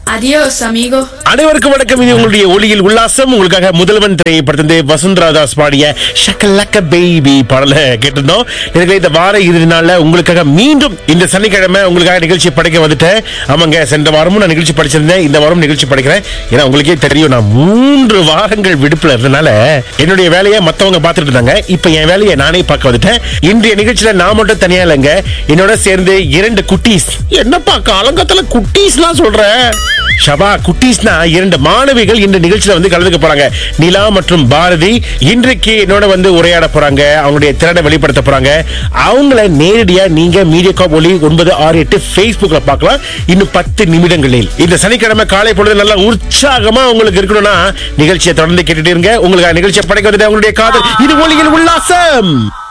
Adiós, amigo. அனைவருக்கும் வணக்கம் இது உங்களுடைய ஒளியில் உல்லாசம் உங்களுக்காக முதல்வன் திரைப்படத்திலிருந்து வசுந்தரா தாஸ் பாடிய ஷக்கலக்க பேபி பாடல கேட்டிருந்தோம் எனக்கு இந்த வார இறுதி நாள்ல உங்களுக்காக மீண்டும் இந்த சனிக்கிழமை உங்களுக்காக நிகழ்ச்சி படைக்க வந்துட்டேன் ஆமாங்க சென்ற வாரமும் நான் நிகழ்ச்சி படிச்சிருந்தேன் இந்த வாரம் நிகழ்ச்சி படிக்கிறேன் ஏன்னா உங்களுக்கே தெரியும் நான் மூன்று வாரங்கள் விடுப்புல இருந்தனால என்னுடைய வேலையை மத்தவங்க பார்த்துட்டு இருந்தாங்க இப்ப என் வேலையை நானே பார்க்க வந்துட்டேன் இன்றைய நிகழ்ச்சியில நான் மட்டும் தனியா இல்லைங்க என்னோட சேர்ந்து இரண்டு குட்டீஸ் என்னப்பா காலங்கத்துல குட்டீஸ்லாம் சொல்றேன் ஷபா குட்டீஸ்னா இரண்டு மாணவிகள் இந்த நிகழ்ச்சியில வந்து கலந்துக்க போறாங்க நிலா மற்றும் பாரதி இன்றைக்கு என்னோட வந்து உரையாட போறாங்க அவங்களுடைய திறனை வெளிப்படுத்த போறாங்க அவங்கள நேரடியா நீங்க மீடியா காப் ஒலி ஒன்பது ஆறு எட்டு Facebookல பார்க்கலாம் இன்னும் பத்து நிமிடங்களில் இந்த சனிக்கிழமை காலை பொழுது நல்லா உற்சாகமா உங்களுக்கு இருக்கணும்னா நிகழ்ச்சியை தொடர்ந்து கேட்டுட்டு இருங்க உங்களுக்கு நிகழ்ச்சியை படைக்க வந்துட்டு அவங்களுடைய காதல் இது ஒளியில் உல்லாசம்